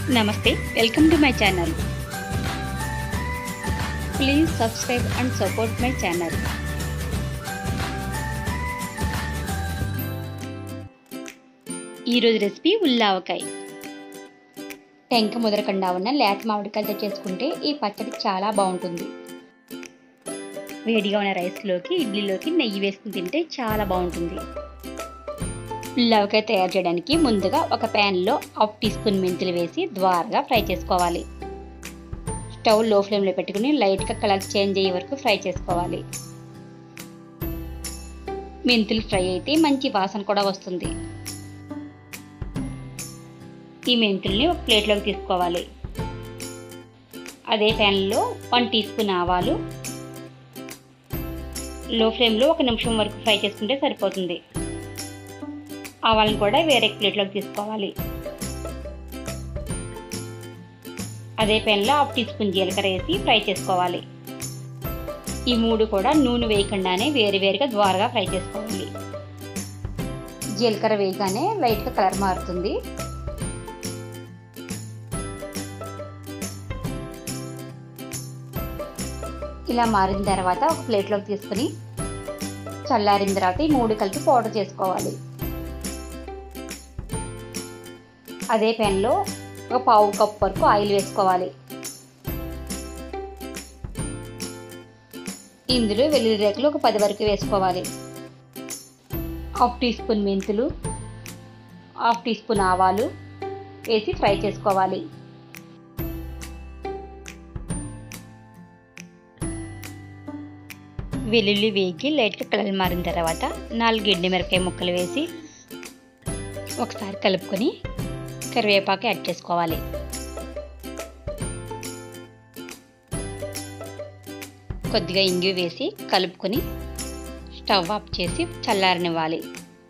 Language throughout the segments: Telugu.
నమస్తే welcome to my channel please subscribe and support my channel ఈరోజు రెసిపీ ఉల్లావకాయ టెంక ముదరకుండా ఉన్న లేత మామిడికాయలతో చేసుకుంటే ఈ పచ్చడి చాలా బాగుంటుంది వేడిగా ఉన్న రైస్లోకి ఇడ్లీలోకి నెయ్యి వేసుకుని తింటే చాలా బాగుంటుంది ఉల్లావకాయ తయారు చేయడానికి ముందుగా ఒక ప్యాన్లో హాఫ్ టీ స్పూన్ మెంతులు వేసి ద్వారగా ఫ్రై చేసుకోవాలి స్టవ్ లో ఫ్లేమ్లో పెట్టుకుని లైట్గా కలర్ చేంజ్ అయ్యే వరకు ఫ్రై చేసుకోవాలి మెంతులు ఫ్రై అయితే మంచి వాసన కూడా వస్తుంది ఈ మెంతుల్ని ఒక ప్లేట్లోకి తీసుకోవాలి అదే ప్యాన్లో వన్ టీ స్పూన్ ఆవాలు లో ఫ్లేమ్లో ఒక నిమిషం వరకు ఫ్రై చేసుకుంటే సరిపోతుంది ఆవాలను కూడా వేరే ప్లేట్లోకి తీసుకోవాలి అదే పెన్లో హాఫ్ టీ స్పూన్ జీలకర్ర వేసి ఫ్రై చేసుకోవాలి ఈ మూడు కూడా నూనె వేయకుండానే వేరు వేరుగా ద్వారగా ఫ్రై చేసుకోవాలి జీలకర్ర వేయగానే లైట్గా కలర్ మారుతుంది ఇలా మారిన తర్వాత ఒక ప్లేట్లోకి తీసుకుని చల్లారిన తర్వాత ఈ మూడు కలిపి పౌడర్ చేసుకోవాలి అదే పెన్లో ఒక పావు కప్ వరకు ఆయిల్ వేసుకోవాలి ఇందులో వెల్లుల్లి రేకులు ఒక పది వరకు వేసుకోవాలి హాఫ్ టీ స్పూన్ మెంతులు హాఫ్ టీ స్పూన్ ఆవాలు వేసి ఫ్రై చేసుకోవాలి వెల్లుల్లి వేగి లైట్గా కలర్ మారిన తర్వాత నాలుగు ఎండు మిరపకాయ ముక్కలు వేసి ఒకసారి కలుపుకొని కరివేపాకు యాడ్ చేసుకోవాలి కొద్దిగా ఇంగి వేసి కలుపుకొని స్టవ్ ఆఫ్ చేసి చల్లారనివ్వాలి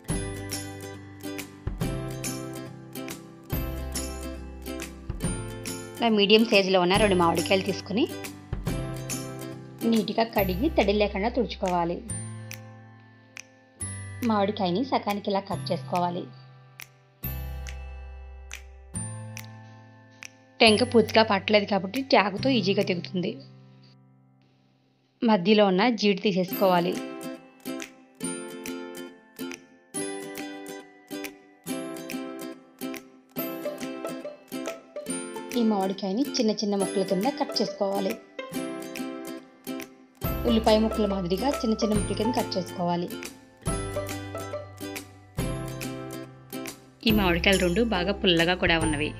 ఇలా మీడియం సైజులో ఉన్న రెండు మామిడికాయలు తీసుకుని నీట్గా కడిగి తడి లేకుండా తుడుచుకోవాలి మామిడికాయని సకానికి ఇలా కట్ చేసుకోవాలి టెంక పూర్తిగా పట్టలేదు కాబట్టి చాకుతో ఈజీగా తెగుతుంది మధ్యలో ఉన్న జీడి తీసేసుకోవాలి ఈ మామిడికాయని చిన్న చిన్న ముక్కల కింద కట్ చేసుకోవాలి ఉల్లిపాయ ముక్కల మాదిరిగా చిన్న చిన్న ముక్కల కింద కట్ చేసుకోవాలి ఈ మామిడికాయలు రెండు బాగా పుల్లగా కూడా ఉన్నవి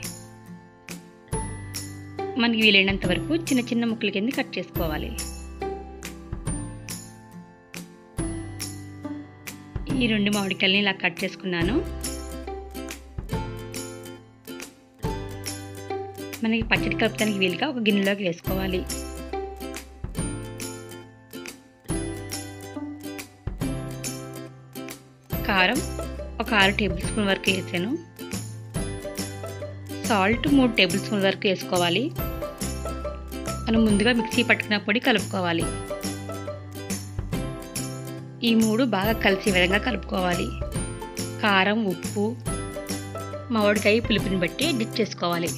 మనకి వీలైనంత వరకు చిన్న చిన్న ముక్కల కింద కట్ చేసుకోవాలి ఈ రెండు మామిడికాయలని ఇలా కట్ చేసుకున్నాను మనకి పచ్చడి కలుపుతానికి వీలుగా ఒక గిన్నెలోకి వేసుకోవాలి కారం ఒక ఆరు టేబుల్ స్పూన్ వరకు వేసాను సాల్ట్ మూడు టేబుల్ స్పూన్ వరకు వేసుకోవాలి మనం ముందుగా మిక్సీ పట్టుకున్న పొడి కలుపుకోవాలి ఈ మూడు బాగా కలిసే విధంగా కలుపుకోవాలి కారం ఉప్పు మామిడికాయ పులుపుని బట్టి డిప్ చేసుకోవాలి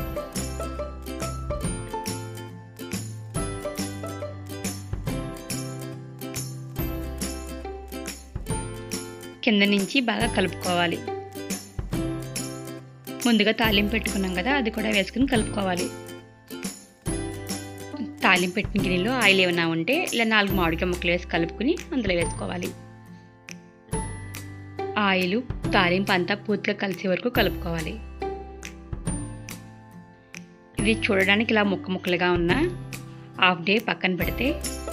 కింద నుంచి బాగా కలుపుకోవాలి ముందుగా తాలింపు పెట్టుకున్నాం కదా అది కూడా వేసుకుని కలుపుకోవాలి తాలింపు పెట్టిన గిన్నెలో ఆయిల్ ఏమైనా ఉంటే ఇలా నాలుగు మామిడికాయ ముక్కలు వేసి కలుపుకుని అందులో వేసుకోవాలి ఆయిల్ తాలింపు అంతా పూర్తిగా కలిసే వరకు కలుపుకోవాలి ఇది చూడడానికి ఇలా ముక్క ముక్కలుగా ఉన్న హాఫ్ డే పక్కన పెడితే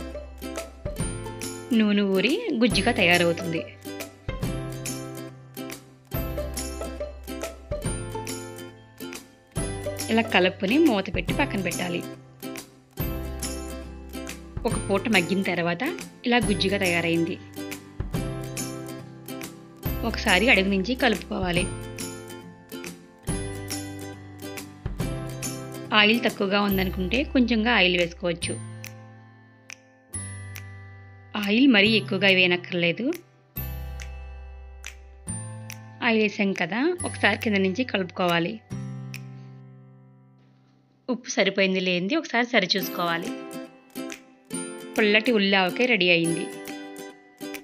నూనె ఊరి గుజ్జుగా తయారవుతుంది ఇలా కలుపుని మూత పెట్టి పక్కన పెట్టాలి ఒక పూట మగ్గిన తర్వాత ఇలా గుజ్జుగా తయారైంది ఒకసారి అడుగు నుంచి కలుపుకోవాలి ఆయిల్ తక్కువగా ఉందనుకుంటే కొంచెంగా ఆయిల్ వేసుకోవచ్చు ఆయిల్ మరీ ఎక్కువగా వేయనక్కర్లేదు ఆయిల్ వేసాం కదా ఒకసారి కింద నుంచి కలుపుకోవాలి ఉప్పు సరిపోయింది లేనిది ఒకసారి సరి చూసుకోవాలి పుల్లటి ఉల్లావకాయ రెడీ అయింది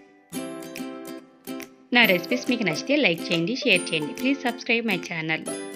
నా రెసిపీస్ మీకు నచ్చితే లైక్ చేయండి షేర్ చేయండి ప్లీజ్ సబ్స్క్రైబ్ మై ఛానల్